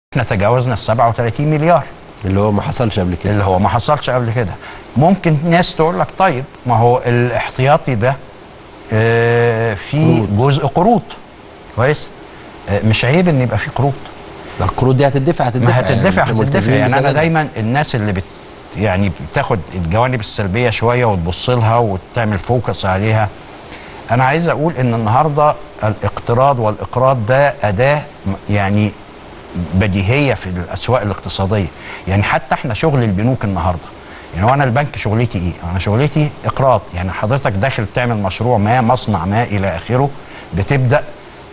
احنا تجاوزنا ال 37 مليار اللي هو ما حصلش قبل كده اللي هو ما حصلش قبل كده ممكن ناس تقول لك طيب ما هو الاحتياطي ده آه، في جزء قروض كويس آه، مش عيب ان يبقى في قروض لا، القروض دي هتدفع هتدفع ما هتدفع يعني هتدفع ملتزمين يعني انا بسددها. دايما الناس اللي بت يعني بتاخد الجوانب السلبيه شويه وتبص لها وتعمل فوكس عليها انا عايز اقول ان النهارده الاقتراض والاقراض ده اداه م- يعني بديهيه في الاسواق الاقتصاديه يعني حتى احنا شغل البنوك النهارده يعني وانا البنك شغلتي ايه انا شغلتي اقراض يعني حضرتك داخل تعمل مشروع ما مصنع ما الى اخره بتبدا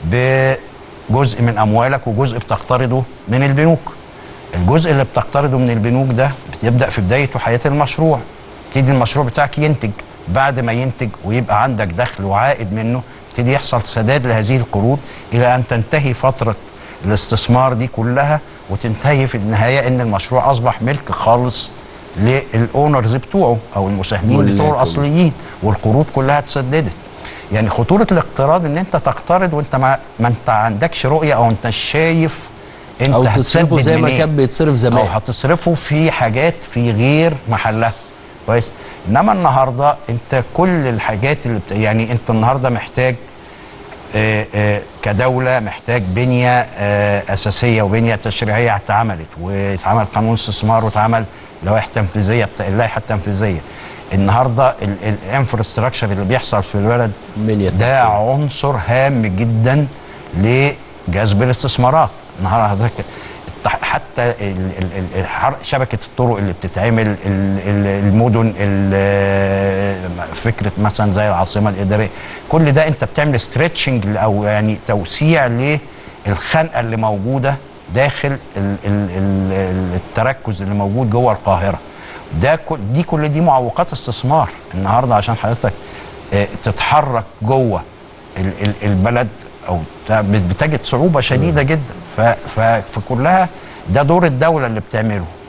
بجزء من اموالك وجزء بتقترضه من البنوك الجزء اللي بتقترضه من البنوك ده بتبدا في بدايه حياه المشروع تبتدي المشروع بتاعك ينتج بعد ما ينتج ويبقى عندك دخل وعائد منه يبتدي يحصل سداد لهذه القروض الى ان تنتهي فتره الاستثمار دي كلها وتنتهي في النهايه ان المشروع اصبح ملك خالص للاونرز بتوعه او المساهمين ملاك بتوعه وال- الاصليين والقروض كلها اتسددت يعني خطوره الاقتراض ان انت تقترض وانت ما, ما انت عندكش رؤيه او انت شايف انت او تصرفه هتسدد زي ما منين. كان بيتصرف او زمان هتصرفه في حاجات في غير محلها كويس انما النهارده انت كل الحاجات اللي بت... يعني انت النهارده محتاج آه، آه، كدوله محتاج بنيه آه، اساسيه وبنيه تشريعيه اتعملت واتعمل قانون استثمار واتعمل لوائح تنفيذيه بتا... اللائحه التنفيذيه النهارده الانفراستراكشر اللي بيحصل في البلد بنية ده عنصر هام جدا لجذب الاستثمارات النهارده حضرتك التح- حتى ال- ال- ال- الحر- شبكه الطرق اللي بتتعمل ال- ال- المدن ال- فكره مثلا زي العاصمه الاداريه كل ده انت بتعمل ستريتشنج او يعني توسيع للخنقه اللي موجوده داخل ال- ال- ال- ال- التركز اللي موجود جوه القاهره ده كل دي كل دي معوقات استثمار النهارده عشان حضرتك آه، تتحرك جوه ال- ال- البلد او بتاع- بتجد صعوبه شديده جدا ف- ف- فكلها ده دور الدوله اللي بتعمله